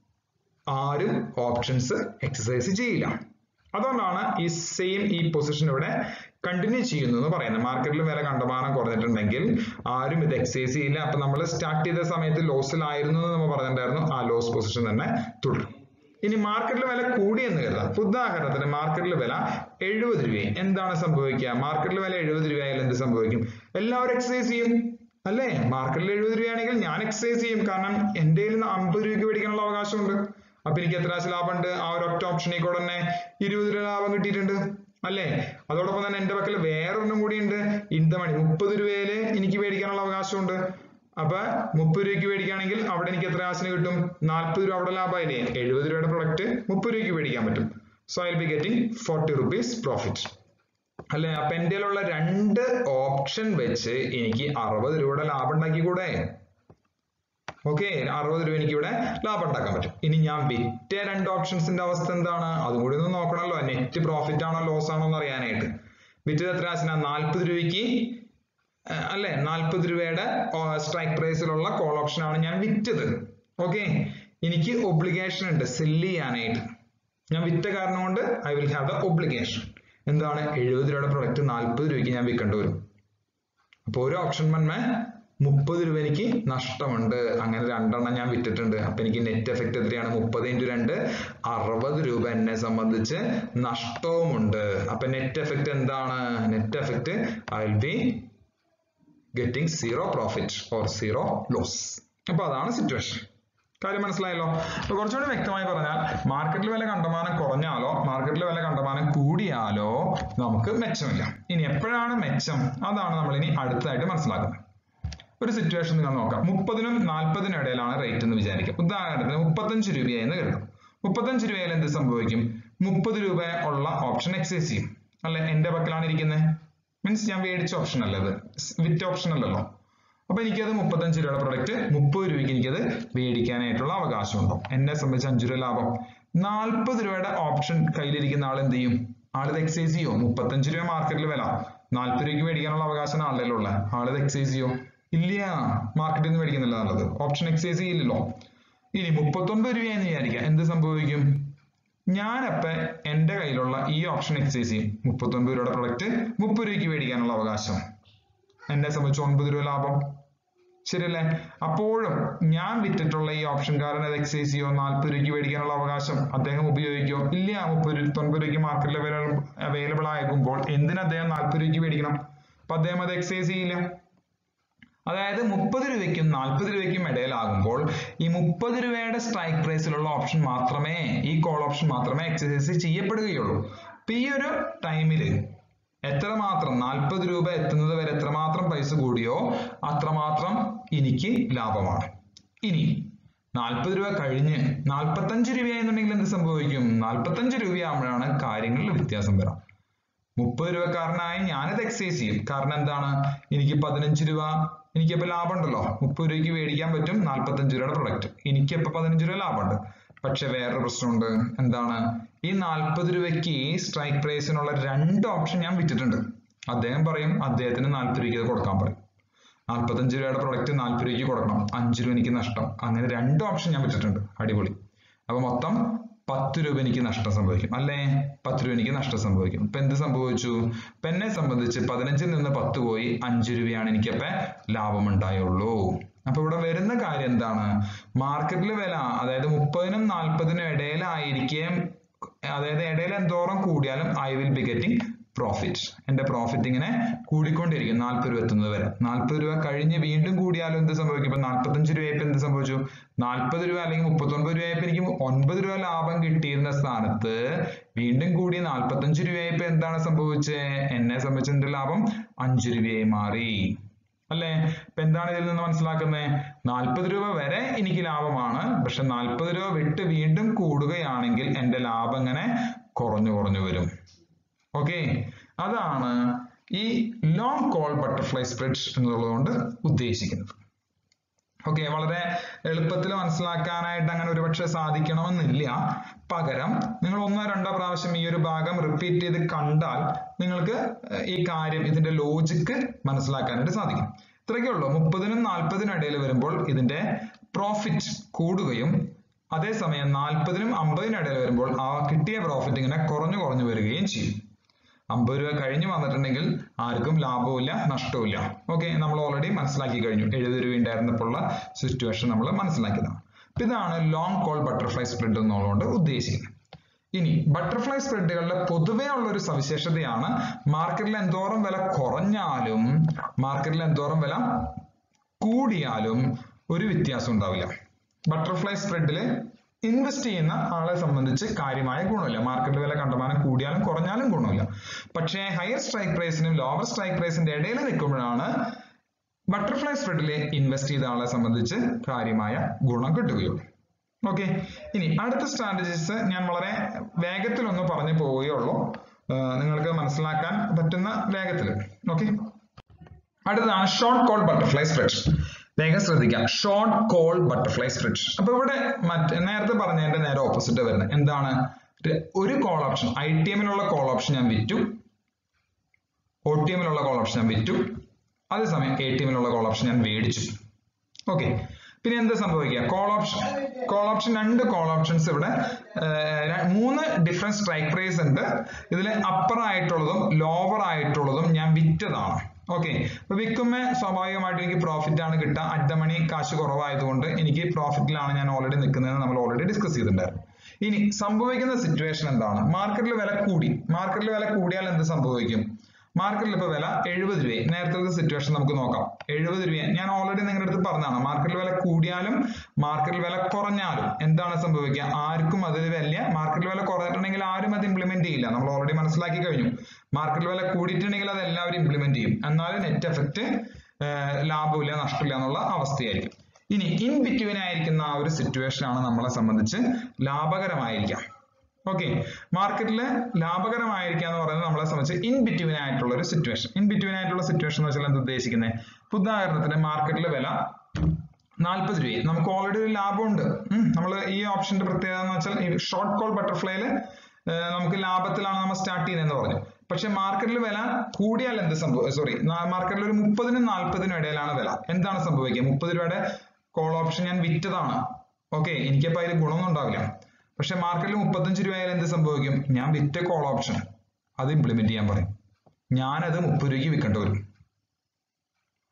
ആരും ഓപ്ഷൻസ് എക്സസൈസ് ചെയ്യില്ല അതുകൊണ്ടാണ് ഈ സെയിം ഈ പൊസിഷൻ ഇവിടെ കണ്ടിന്യൂ ചെയ്യുന്നു എന്ന് പറയുന്നത് മാർക്കറ്റിൽ വില കണ്ടമാനം കുറഞ്ഞിട്ടുണ്ടെങ്കിൽ ആരും ഇത് എക്സസൈസ് ചെയ്യില്ല അപ്പൊ നമ്മൾ സ്റ്റാർട്ട് ചെയ്ത സമയത്ത് ലോസിലായിരുന്നു എന്ന് നമ്മൾ പറഞ്ഞിട്ടുണ്ടായിരുന്നു ആ ലോസ് പൊസിഷൻ തന്നെ തുടരും ഇനി മാർക്കറ്റിൽ വില കൂടി എന്ന് കരുതാം ഉദാഹരണത്തിന് മാർക്കറ്റിൽ വില എഴുപത് രൂപ എന്താണ് സംഭവിക്കുക മാർക്കറ്റിൽ വില എഴുപത് രൂപയായാലും എന്ത് സംഭവിക്കും എല്ലാവരും എക്സസൈസ് ചെയ്യും അല്ലേ മാർക്കറ്റിൽ എഴുപത് രൂപയാണെങ്കിൽ ഞാൻ എക്സസൈസ് ചെയ്യും കാരണം എന്റെ കയ്യിൽ നിന്ന് അമ്പത് രൂപയ്ക്ക് മേടിക്കാനുള്ള അവകാശമുണ്ട് അപ്പൊ എനിക്ക് എത്ര കാശ് ലാഭമുണ്ട് ആ ഒരു ഒറ്റ ഓപ്ഷനിൽ കൂടെ തന്നെ ഇരുപത് രൂപ ലാഭം കിട്ടിയിട്ടുണ്ട് അല്ലേ അതോടൊപ്പം തന്നെ എന്റെ പക്കൽ വേറൊരെണ്ണം കൂടി ഉണ്ട് ഇന്ത മണി മുപ്പത് രൂപയില് എനിക്ക് മേടിക്കാനുള്ള അവകാശമുണ്ട് അപ്പൊ മുപ്പത് രൂപയ്ക്ക് മേടിക്കുകയാണെങ്കിൽ അവിടെ എനിക്ക് എത്ര കാശിന് കിട്ടും നാൽപ്പത് രൂപ അവിടെ ലാഭമായില്ലേ എഴുപത് രൂപയുടെ പ്രൊഡക്റ്റ് മുപ്പത് രൂപയ്ക്ക് മേടിക്കാൻ പറ്റും so I be getting forty rupees profit അല്ലെ അപ്പൊ എന്റെ ഉള്ള രണ്ട് ഓപ്ഷൻ വെച്ച് എനിക്ക് അറുപത് രൂപയുടെ ലാഭം ഉണ്ടാക്കിക്കൂടെ ഓക്കെ അറുപത് രൂപ എനിക്ക് ഇവിടെ ലാഭം ഉണ്ടാക്കാൻ പറ്റും ഇനി ഞാൻ വിറ്റ രണ്ട് ഓപ്ഷൻസിന്റെ അവസ്ഥ എന്താണ് അതും കൂടി ഒന്ന് നോക്കണമല്ലോ നെറ്റ് പ്രോഫിറ്റ് ആണോ ലോസ് ആണോ എന്ന് അറിയാനായിട്ട് വിറ്റത് എത്ര കാശിനാ നാൽപ്പത് രൂപയ്ക്ക് അല്ലെ നാൽപ്പത് രൂപയുടെ സ്ട്രൈക്ക് പ്രൈസിലുള്ള കോൾ ഓപ്ഷൻ ആണ് ഞാൻ വിറ്റത് ഓക്കെ എനിക്ക് ഒബ്ലിഗേഷൻ ഉണ്ട് സെല്ല് ചെയ്യാനായിട്ട് ഞാൻ വിറ്റ കാരണം കൊണ്ട് I will have the obligation എന്താണ് എഴുപത് രൂപയുടെ പ്രൊഡക്റ്റ് നാൽപ്പത് രൂപയ്ക്ക് ഞാൻ വിൽക്കേണ്ടി വരും അപ്പോൾ ഒരു ഓപ്ഷൻ മന്മേ മുപ്പത് രൂപ എനിക്ക് നഷ്ടമുണ്ട് അങ്ങനെ രണ്ടെണ്ണം ഞാൻ വിറ്റിട്ടുണ്ട് അപ്പൊ എനിക്ക് നെറ്റ് എഫക്ട് എത്രയാണ് മുപ്പത് ഇൻറ്റു രണ്ട് അറുപത് രൂപ എന്നെ സംബന്ധിച്ച് നഷ്ടവുമുണ്ട് അപ്പൊ നെറ്റ് എഫക്ട് എന്താണ് net effect I will be getting zero profit or zero loss അപ്പൊ അതാണ് സിറ്റുവേഷൻ കാര്യം മനസ്സിലായല്ലോ അപ്പൊ കുറച്ചുകൂടി വ്യക്തമായി പറഞ്ഞാൽ മാർക്കറ്റിൽ വില കണ്ടമാനം കുറഞ്ഞാലോ മാർക്കറ്റിൽ വില കണ്ടമാനം കൂടിയാലോ നമുക്ക് മെച്ചമില്ല ഇനി എപ്പോഴാണ് മെച്ചം അതാണ് നമ്മൾ ഇനി അടുത്തതായിട്ട് മനസ്സിലാക്കുന്നത് ഒരു സിറ്റുവേഷൻ നിങ്ങൾ നോക്കാം മുപ്പതിനും നാൽപ്പതിനും ഇടയിലാണ് റേറ്റ് എന്ന് വിചാരിക്കാം ഉദാഹരണത്തിന് മുപ്പത്തഞ്ച് രൂപയായി കരുതാം മുപ്പത്തഞ്ച് രൂപയിൽ എന്ത് സംഭവിക്കും മുപ്പത് രൂപ ഉള്ള ഓപ്ഷൻ എക്സൈസ് ചെയ്യും അല്ലെ എന്റെ പക്കലാണ് ഇരിക്കുന്നത് മീൻസ് ഞാൻ മേടിച്ച ഓപ്ഷൻ അല്ലേ അത് വിറ്റ് ഓപ്ഷൻ അല്ലല്ലോ അപ്പൊ എനിക്കത് മുപ്പത്തഞ്ച് രൂപയുടെ പ്രൊഡക്റ്റ് മുപ്പത് രൂപയ്ക്ക് എനിക്കത് മേടിക്കാനായിട്ടുള്ള അവകാശമുണ്ടോ എന്നെ സംബന്ധിച്ച് അഞ്ചു രൂപ ലാഭം നാൽപ്പത് രൂപയുടെ ഓപ്ഷൻ കയ്യിലിരിക്കുന്ന ആൾ എന്ത് ചെയ്യും ആളിത് എക്സൈസ് ചെയ്യോ മുപ്പത്തഞ്ച് രൂപ മാർക്കറ്റിൽ വില നാൽപ്പത് രൂപയ്ക്ക് മേടിക്കാനുള്ള അവകാശം ആളല്ലോ ഉള്ളത് ആളിത് എക്സൈസ് ചെയ്യോ ഇല്ല മാർക്കറ്റിൽ നിന്ന് മേടിക്കുന്നില്ല നല്ലത് ഓപ്ഷൻ എക്സൈസ് ചെയ്യില്ലല്ലോ ഇനി മുപ്പത്തൊൻപത് രൂപയെന്ന് വിചാരിക്കാം എന്ത് സംഭവിക്കും ഞാനപ്പ എന്റെ കയ്യിലുള്ള ഈ ഓപ്ഷൻ എക്സൈസ് ചെയ്യും മുപ്പത്തൊൻപത് രൂപയുടെ പ്രൊഡക്റ്റ് മുപ്പത് രൂപയ്ക്ക് മേടിക്കാനുള്ള അവകാശം എന്നെ സംബന്ധിച്ച് ഒൻപത് രൂപ ലാഭം ശരിയല്ലേ അപ്പോഴും ഞാൻ വിറ്റിട്ടുള്ള ഈ ഓപ്ഷൻകാരൻ അത് എക്സൈസ് ചെയ്യോ നാൽപ്പത് രൂപയ്ക്ക് മേടിക്കാനുള്ള അവകാശം അദ്ദേഹം ഉപയോഗിക്കോ ഇല്ല മുപ്പത് രൂപ തൊൻപത് രൂപയ്ക്ക് മാർക്കറ്റിൽ അവൈലബിൾ ആകുമ്പോൾ എന്തിന് അദ്ദേഹം നാൽപ്പത് രൂപയ്ക്ക് മേടിക്കണം അപ്പൊ അദ്ദേഹം അത് എക്സൈസ് ചെയ്യില്ല അതായത് മുപ്പത് രൂപയ്ക്കും നാൽപ്പത് രൂപയ്ക്കും ഇടയിലാകുമ്പോൾ ഈ മുപ്പത് രൂപയുടെ സ്ട്രൈക്ക് പ്രൈസിലുള്ള ഓപ്ഷൻ മാത്രമേ ഈ കോൾ ഓപ്ഷൻ മാത്രമേ എക്സസൈസ് ചെയ്യപ്പെടുകയുള്ളൂ അപ്പൊ ഈ ഒരു ടൈമില് എത്രമാത്രം നാൽപ്പത് രൂപ എത്തുന്നത് വരെ എത്രമാത്രം പൈസ കൂടിയോ അത്രമാത്രം എനിക്ക് ലാഭമാണ് ഇനി നാൽപ്പത് രൂപ കഴിഞ്ഞ് നാൽപ്പത്തഞ്ച് രൂപയാണെന്നുണ്ടെങ്കിൽ എന്ത് സംഭവിക്കും നാൽപ്പത്തഞ്ച് രൂപയാകുമ്പോഴാണ് കാര്യങ്ങളിൽ വ്യത്യാസം വരാം മുപ്പത് രൂപക്കാരനായി ഞാനത് എക്സൈസ് ചെയ്യും കാരണം എന്താണ് എനിക്ക് പതിനഞ്ച് രൂപ എനിക്കിപ്പോ ലാഭം ഉണ്ടല്ലോ മുപ്പത് രൂപയ്ക്ക് മേടിക്കാൻ പറ്റും നാൽപ്പത്തഞ്ച് രൂപയുടെ പ്രൊഡക്റ്റ് എനിക്കിപ്പോ പതിനഞ്ച് രൂപ ലാഭമുണ്ട് പക്ഷെ വേറൊരു പ്രശ്നമുണ്ട് എന്താണ് ഈ നാൽപ്പത് രൂപയ്ക്ക് സ്ട്രൈക്ക് പ്രൈസിനുള്ള രണ്ട് ഓപ്ഷൻ ഞാൻ വിറ്റിട്ടുണ്ട് അദ്ദേഹം പറയും അദ്ദേഹത്തിന് നാൽപ്പത് രൂപയ്ക്ക് അത് കൊടുക്കാൻ പറയും നാൽപ്പത്തഞ്ച് രൂപയുടെ പ്രൊഡക്റ്റ് നാൽപ്പത് രൂപയ്ക്ക് കൊടുക്കണം അഞ്ച് രൂപ എനിക്ക് നഷ്ടം അങ്ങനെ രണ്ട് ഓപ്ഷൻ ഞാൻ വിറ്റിട്ടുണ്ട് അടിപൊളി അപ്പൊ മൊത്തം പത്ത് രൂപ എനിക്ക് നഷ്ടം സംഭവിക്കും അല്ലേ പത്ത് രൂപ എനിക്ക് നഷ്ടം സംഭവിക്കും ഇപ്പൊ എന്ത് സംഭവിച്ചു ഇപ്പൊ എന്നെ സംബന്ധിച്ച് പതിനഞ്ചിൽ നിന്ന് പത്ത് പോയി അഞ്ച് രൂപയാണ് എനിക്കപ്പോ ലാഭം ഉണ്ടായുള്ളൂ അപ്പൊ ഇവിടെ വരുന്ന കാര്യം എന്താണ് മാർക്കറ്റിൽ വില അതായത് മുപ്പതിനും നാൽപ്പതിനും ഇടയിലായിരിക്കെ അതായത് ഇടയിൽ എന്തോരം കൂടിയാലും I will be getting profit എന്റെ പ്രോഫിറ്റ് ഇങ്ങനെ കൂടിക്കൊണ്ടിരിക്കും നാൽപ്പത് രൂപ എത്തുന്നത് വരെ നാൽപ്പത് രൂപ കഴിഞ്ഞ് വീണ്ടും കൂടിയാലും എന്ത് സംഭവിക്കും ഇപ്പൊ നാൽപ്പത്തഞ്ച് രൂപയപ്പോ എന്ത് സംഭവിച്ചു നാൽപ്പത് രൂപ അല്ലെങ്കിൽ മുപ്പത്തൊൻപത് രൂപയപ്പോ എനിക്ക് ഒൻപത് രൂപ ലാഭം കിട്ടിയിരുന്ന സ്ഥാനത്ത് വീണ്ടും കൂടി നാൽപ്പത്തഞ്ച് രൂപയപ്പോ എന്താണ് സംഭവിച്ചത് എന്നെ സംബന്ധിച്ച് എന്റെ ലാഭം അഞ്ച് രൂപയായി മാറി അല്ലേ ഇപ്പൊ എന്താണ് ഇതിൽ നിന്ന് മനസ്സിലാക്കുന്നത് നാൽപ്പത് രൂപ വരെ എനിക്ക് ലാഭമാണ് പക്ഷെ നാൽപ്പത് രൂപ വിട്ട് വീണ്ടും കൂടുകയാണെങ്കിൽ എന്റെ ലാഭം ഇങ്ങനെ കുറഞ്ഞു കുറഞ്ഞു വരും ഓക്കെ അതാണ് ഈ ലോങ് കോൾ ബട്ടർഫ്ലൈ സ്പ്രെഡ് എന്നുള്ളതുകൊണ്ട് ഉദ്ദേശിക്കുന്നത് ഓക്കെ വളരെ എളുപ്പത്തിൽ മനസ്സിലാക്കാനായിട്ട് അങ്ങനെ ഒരുപക്ഷെ സാധിക്കണമെന്നില്ല പകരം നിങ്ങൾ ഒന്നോ രണ്ടോ പ്രാവശ്യം ഈ ഒരു ഭാഗം റിപ്പീറ്റ് ചെയ്ത് കണ്ടാൽ നിങ്ങൾക്ക് ഈ കാര്യം ഇതിന്റെ ലോജിക്ക് മനസ്സിലാക്കാനായിട്ട് സാധിക്കും ഇത്രയൊക്കെ ഉള്ളൂ മുപ്പതിനും നാൽപ്പതിനും ഇടയിൽ വരുമ്പോൾ ഇതിന്റെ പ്രോഫിറ്റ് കൂടുകയും അതേസമയം നാൽപ്പതിനും അമ്പതിനും ഇടയിൽ വരുമ്പോൾ ആ കിട്ടിയ പ്രോഫിറ്റ് ഇങ്ങനെ കുറഞ്ഞു കുറഞ്ഞു വരികയും ചെയ്യും അമ്പത് രൂപ കഴിഞ്ഞ് വന്നിട്ടുണ്ടെങ്കിൽ ആർക്കും ലാഭവുമില്ല നഷ്ടവുമില്ല ഓക്കെ നമ്മൾ ഓൾറെഡി മനസ്സിലാക്കി കഴിഞ്ഞു എഴുപത് രൂപ ഉണ്ടായിരുന്നപ്പോഴുള്ള സിറ്റുവേഷൻ നമ്മൾ മനസ്സിലാക്കിയതാണ് അപ്പൊ ഇതാണ് ലോങ് കോൾ ബട്ടർഫ്ലൈ സ്പ്രെഡ് എന്നുള്ളതുകൊണ്ട് ഉദ്ദേശിക്കുന്നത് ഇനി ബട്ടർഫ്ലൈ സ്പ്രെഡുകളുടെ പൊതുവേ ഉള്ള ഒരു സവിശേഷതയാണ് മാർക്കറ്റിൽ എന്തോരം വില കുറഞ്ഞാലും മാർക്കറ്റിൽ എന്തോരം വില കൂടിയാലും ഒരു വ്യത്യാസം ഉണ്ടാവില്ല ബട്ടർഫ്ലൈ സ്പ്രെഡിൽ ഇൻവെസ്റ്റ് ചെയ്യുന്ന ആളെ സംബന്ധിച്ച് കാര്യമായ ഗുണമില്ല മാർക്കറ്റ് വില കണ്ടമാനം കൂടിയാലും കുറഞ്ഞാലും ഗുണമില്ല പക്ഷേ ഹയർ സ്ട്രൈക്ക് പ്രൈസിനും ലോവർ സ്ട്രൈക്ക് പ്രൈസിന്റെ ഇടയിൽ നിൽക്കുമ്പോഴാണ് ബട്ടർഫ്ലൈ സ്പ്രെഡിൽ ഇൻവെസ്റ്റ് ചെയ്ത ആളെ സംബന്ധിച്ച് കാര്യമായ ഗുണം കിട്ടുകയുള്ളൂ ഓക്കെ ഇനി അടുത്ത സ്ട്രാറ്റജീസ് ഞാൻ വളരെ വേഗത്തിൽ ഒന്ന് പറഞ്ഞു പോവുകയുള്ളൂ നിങ്ങൾക്ക് മനസ്സിലാക്കാൻ പറ്റുന്ന വേഗത്തിൽ ഓക്കെ അടുത്തതാണ് ഷോർട്ട് കോൾ ബട്ടർഫ്ലൈ സ്പ്രെഡ് വേഗം ശ്രദ്ധിക്കാം ഷോർട്ട് കോൾ ബട്ടർഫ്ലൈ സ്പ്രെഡ് അപ്പൊ ഇവിടെ മറ്റ് നേരത്തെ പറഞ്ഞതിന്റെ നേരെ ഓപ്പോസിറ്റ് വരുന്നത് എന്താണ് ഒരു കോൾ ഓപ്ഷൻ ഐ ടി എമ്മിലുള്ള കോൾ ഓപ്ഷൻ ഞാൻ വിറ്റു ഒ ടി എമ്മിലുള്ള കോൾ ഓപ്ഷൻ ഞാൻ വിറ്റു അതേസമയം എ ടി എമ്മിലുള്ള കോൾ ഓപ്ഷൻ ഞാൻ മേടിച്ചു ഓക്കെ പിന്നെ എന്താ സംഭവിക്കുക കോൾ ഓപ്ഷൻ കോൾ ഓപ്ഷൻ രണ്ട് കോൾ ഓപ്ഷൻസ് ഇവിടെ മൂന്ന് ഡിഫറെന്റ് സ്ട്രൈക്ക് പ്രൈസ് ഉണ്ട് ഇതിൽ അപ്പർ ആയിട്ടുള്ളതും ലോവർ ആയിട്ടുള്ളതും ഞാൻ വിറ്റതാണ് ഓക്കെ അപ്പൊ വിൽക്കുമ്പോൾ സ്വാഭാവികമായിട്ട് എനിക്ക് പ്രോഫിറ്റ് ആണ് കിട്ടുക അറ്റ് ദ മണി കാശ് കുറവായതുകൊണ്ട് എനിക്ക് പ്രോഫിറ്റിലാണ് ഞാൻ ഓൾറെഡി നിൽക്കുന്നതെന്ന് നമ്മൾ ഓൾറെഡി ഡിസ്കസ് ചെയ്തിട്ടുണ്ടായിരുന്നു ഇനി സംഭവിക്കുന്ന സിറ്റുവേഷൻ എന്താണ് മാർക്കറ്റിൽ വില കൂടി മാർക്കറ്റിൽ വില കൂടിയാൽ എന്ത് സംഭവിക്കും മാർക്കറ്റിൽ ഇപ്പൊ വില എഴുപത് രൂപ നേരത്തെ സിറ്റുവേഷൻ നമുക്ക് നോക്കാം എഴുപത് രൂപ ഞാൻ ഓൾറെഡി നിങ്ങളുടെ അടുത്ത് പറഞ്ഞതാണ് മാർക്കറ്റിൽ വില കൂടിയാലും മാർക്കറ്റിൽ വില കുറഞ്ഞാലും എന്താണ് സംഭവിക്കുക ആർക്കും അത് വലിയ മാർക്കറ്റിൽ വില കുറഞ്ഞിട്ടുണ്ടെങ്കിൽ ആരും അത് ഇംപ്ലിമെന്റ് ചെയ്യില്ല നമ്മൾ ഓൾറെഡി മനസ്സിലാക്കി കഴിഞ്ഞു മാർക്കറ്റിൽ വില കൂടിയിട്ടുണ്ടെങ്കിൽ അത് എല്ലാവരും ഇംപ്ലിമെന്റ് ചെയ്യും എന്നാലും നെറ്റ് എഫക്റ്റ് ലാഭമില്ല നഷ്ടമില്ല എന്നുള്ള അവസ്ഥയായിരിക്കും ഇനി ഇൻ ബിറ്റ്വീൻ ആയിരിക്കുന്ന ആ ഒരു സിറ്റുവേഷൻ ആണ് നമ്മളെ സംബന്ധിച്ച് ലാഭകരമായിരിക്കാം ഓക്കെ മാർക്കറ്റിൽ ലാഭകരമായിരിക്കുക എന്ന് പറയുന്നത് നമ്മളെ സംബന്ധിച്ച് ഇൻ ബിറ്റ്വീൻ ആയിട്ടുള്ള ഒരു സിറ്റുവേഷൻ ഇൻ ബിറ്റ്വീൻ ആയിട്ടുള്ള സിറ്റുവേഷൻ എന്ന് വെച്ചാൽ എന്താ ഉദ്ദേശിക്കുന്നത് ഉദാഹരണത്തിന് മാർക്കറ്റിൽ വില നാൽപ്പത് രൂപ നമുക്ക് ഓൾറെഡി ഒരു ലാഭമുണ്ട് നമ്മൾ ഈ ഓപ്ഷന്റെ പ്രത്യേകത എന്ന് വെച്ചാൽ ഈ ഷോർട്ട് കോൾ ബട്ടർഫ്ലൈയിൽ നമുക്ക് ലാഭത്തിലാണ് നമ്മൾ സ്റ്റാർട്ട് ചെയ്യുന്നതെന്ന് പറഞ്ഞു പക്ഷെ മാർക്കറ്റിൽ വില കൂടിയാൽ എന്ത് സംഭവം സോറി മാർക്കറ്റിൽ ഒരു മുപ്പതിനും നാൽപ്പതിനും ഇടയിലാണ് വില എന്താണ് സംഭവിക്കുക മുപ്പത് രൂപയുടെ കോൾ ഓപ്ഷൻ ഞാൻ വിറ്റതാണ് ഓക്കെ എനിക്കപ്പോൾ അതിൽ ഗുണമൊന്നും ഉണ്ടാവില്ല പക്ഷെ മാർക്കറ്റിൽ മുപ്പത്തഞ്ച് രൂപ ആയാലും എന്ത് സംഭവിക്കും ഞാൻ വിറ്റ കോൾ ഓപ്ഷൻ അത് ഇംപ്ലിമെന്റ് ചെയ്യാൻ പറയും ഞാനത് മുപ്പത് രൂപയ്ക്ക് വിൽക്കേണ്ടി വരും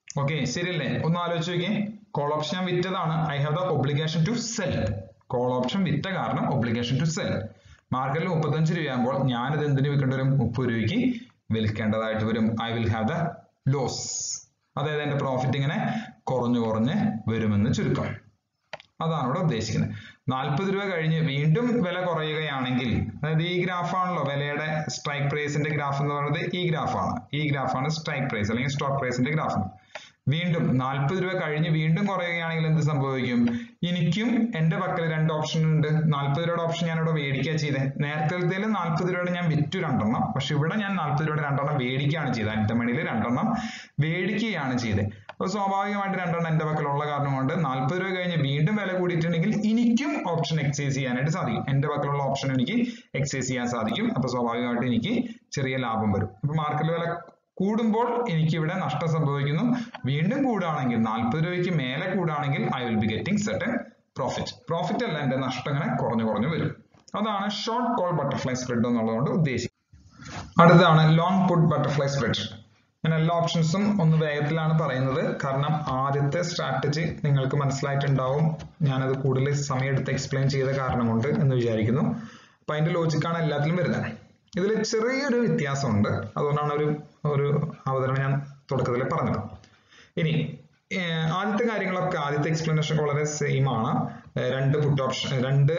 ഓക്കെ ശരിയല്ലേ ഒന്ന് ആലോചിച്ച് നോക്കിയേ കോൾ ഓപ്ഷൻ ഞാൻ വിറ്റതാണ് I have the obligation to sell call option വിറ്റ കാരണം ഒബ്ലിഗേഷൻ ടു സെൽ മാർക്കറ്റിൽ മുപ്പത്തഞ്ച് രൂപയാകുമ്പോൾ ഞാനിത് എന്തിന് വിൽക്കേണ്ടി വരും മുപ്പത് രൂപയ്ക്ക് വിൽക്കേണ്ടതായിട്ട് വരും I will have the loss അതായത് എന്റെ പ്രോഫിറ്റ് ഇങ്ങനെ കുറഞ്ഞു കുറഞ്ഞ് വരുമെന്ന് ചുരുക്കം അതാണ് ഇവിടെ ഉദ്ദേശിക്കുന്നത് നാൽപ്പത് രൂപ കഴിഞ്ഞ് വീണ്ടും വില കുറയുകയാണെങ്കിൽ അതായത് ഈ ഗ്രാഫാണല്ലോ വിലയുടെ സ്ട്രൈക്ക് പ്രൈസിന്റെ ഗ്രാഫ് എന്ന് പറയുന്നത് ഈ ഗ്രാഫാണ് ഈ ഗ്രാഫാണ് സ്ട്രൈക്ക് പ്രൈസ് അല്ലെങ്കിൽ സ്റ്റോക്ക് പ്രൈസിന്റെ ഗ്രാഫ് വീണ്ടും നാൽപ്പത് രൂപ കഴിഞ്ഞ് വീണ്ടും കുറയുകയാണെങ്കിൽ എന്ത് സംഭവിക്കും എനിക്കും എന്റെ പക്കൽ രണ്ട് ഓപ്ഷൻ ഉണ്ട് നാൽപ്പത് രൂപയുടെ ഓപ്ഷൻ ഞാൻ ഇവിടെ മേടിക്കുക ചെയ്തത് നേരത്തെ നാൽപ്പത് രൂപയുടെ ഞാൻ വിറ്റു രണ്ടെണ്ണം പക്ഷെ ഇവിടെ ഞാൻ നാൽപ്പത് രൂപയുടെ രണ്ടെണ്ണം മേടിക്കുകയാണ് ചെയ്തത് അറ്റമണിയിൽ രണ്ടെണ്ണം മേടിക്കുകയാണ് ചെയ്തത് അപ്പൊ സ്വാഭാവികമായിട്ട് രണ്ടെണ്ണം എന്റെ പക്കലുള്ള കാരണം കൊണ്ട് നാൽപ്പത് രൂപ കഴിഞ്ഞ് വീണ്ടും വില കൂടിയിട്ടുണ്ടെങ്കിൽ എനിക്കും ഓപ്ഷൻ എക്സൈസ് ചെയ്യാനായിട്ട് സാധിക്കും എന്റെ പക്കലുള്ള ഓപ്ഷൻ എനിക്ക് എക്സൈസ് ചെയ്യാൻ സാധിക്കും അപ്പൊ സ്വാഭാവികമായിട്ട് എനിക്ക് ചെറിയ ലാഭം വരും അപ്പൊ മാർക്കറ്റ് വില കൂടുമ്പോൾ എനിക്ക് ഇവിടെ നഷ്ടം സംഭവിക്കുന്നു വീണ്ടും കൂടുകയാണെങ്കിൽ നാൽപ്പത് രൂപയ്ക്ക് മേലെ കൂടുകയാണെങ്കിൽ I will be getting certain profit profit അല്ല എന്റെ നഷ്ടം ഇങ്ങനെ കുറഞ്ഞു കുറഞ്ഞു വരും അതാണ് ഷോർട്ട് കോൾ ബട്ടർഫ്ലൈ സ്പ്രെഡ് എന്നുള്ളതുകൊണ്ട് ഉദ്ദേശിക്കുന്നത് അടുത്താണ് ലോങ് പുട്ട് ബട്ടർഫ്ലൈ സ്പ്രെഡ് ഞാൻ എല്ലാ ഓപ്ഷൻസും ഒന്ന് വേഗത്തിലാണ് പറയുന്നത് കാരണം ആദ്യത്തെ സ്ട്രാറ്റജി നിങ്ങൾക്ക് മനസ്സിലായിട്ടുണ്ടാവും ഞാനത് കൂടുതൽ സമയമെടുത്ത് എക്സ്പ്ലെയിൻ ചെയ്ത കാരണം കൊണ്ട് എന്ന് വിചാരിക്കുന്നു അപ്പൊ അതിന്റെ ലോജിക്കാണ് എല്ലാത്തിലും വരുന്നത് ഇതിൽ ചെറിയൊരു വ്യത്യാസമുണ്ട് അതുകൊണ്ടാണ് ഒരു ഒരു അവതരണം ഞാൻ തുടക്കത്തിൽ പറഞ്ഞത് ഇനി ആദ്യത്തെ കാര്യങ്ങളൊക്കെ ആദ്യത്തെ എക്സ്പ്ലനേഷൻ വളരെ സെയിം ആണ് രണ്ട് പുട്ട് ഓപ്ഷൻ രണ്ട്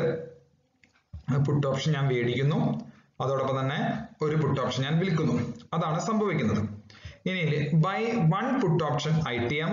പുട്ട് ഓപ്ഷൻ ഞാൻ മേടിക്കുന്നു അതോടൊപ്പം തന്നെ ഒരു പുട്ട് ഓപ്ഷൻ ഞാൻ വിൽക്കുന്നു അതാണ് സംഭവിക്കുന്നത് ഇനി buy one put option I T M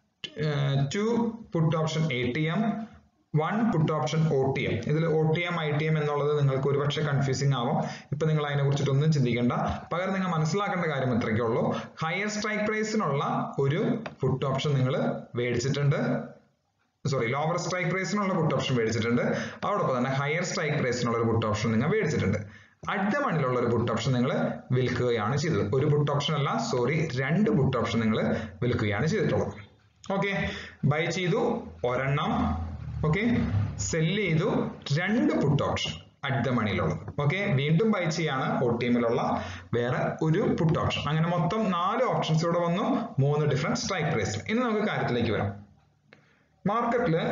two put option A T M one put option O T M ഇതിൽ O T M I T M എന്നുള്ളത് നിങ്ങൾക്ക് ഒരുപക്ഷെ കൺഫ്യൂസിംഗ് ആവും ഇപ്പൊ നിങ്ങൾ അതിനെ കുറിച്ചിട്ടൊന്നും ചിന്തിക്കേണ്ട പകരം നിങ്ങൾ മനസ്സിലാക്കേണ്ട കാര്യം ഇത്രയ്ക്കേ ഉള്ളൂ ഹയർ സ്ട്രൈക്ക് പ്രൈസിനുള്ള ഒരു പുട്ട് ഓപ്ഷൻ നിങ്ങൾ മേടിച്ചിട്ടുണ്ട് സോറി ലോവർ സ്ട്രൈക്ക് പ്രൈസിനുള്ള പുട്ട് ഓപ്ഷൻ മേടിച്ചിട്ടുണ്ട് അതോടൊപ്പം തന്നെ ഹയർ സ്ട്രൈക്ക് പ്രൈസിനുള്ള ഒരു പുട്ട് ഓപ്ഷൻ നിങ്ങൾ മേടിച്ചിട്ടുണ്ട് അടുത്ത മണിലുള്ള ഒരു പുട്ട് ഓപ്ഷൻ നിങ്ങൾ വിൽക്കുകയാണ് ചെയ്തത് ഒരു പുട്ട് ഓപ്ഷൻ അല്ല സോറി രണ്ട് പുട്ട് ഓപ്ഷൻ നിങ്ങൾ വിൽക്കുകയാണ് ചെയ്തിട്ടുള്ളത് ഓക്കെ ബൈ ചെയ്തു ഒരെണ്ണം ഓക്കെ സെല് ചെയ്തു രണ്ട് പുട്ട് ഓപ്ഷൻ അറ്റ് ദ മണിയിലുള്ളത് ഓക്കെ വീണ്ടും ബൈ ചെയ്യാണ് ഒ ടി എമ്മിലുള്ള വേറെ ഒരു പുട്ട് ഓപ്ഷൻ അങ്ങനെ മൊത്തം നാല് ഓപ്ഷൻസ് ഇവിടെ വന്നു മൂന്ന് ഡിഫറെന്റ് സ്ട്രൈക്ക് പ്രൈസ് ഇനി നമുക്ക് കാര്യത്തിലേക്ക് വരാം മാർക്കറ്റില്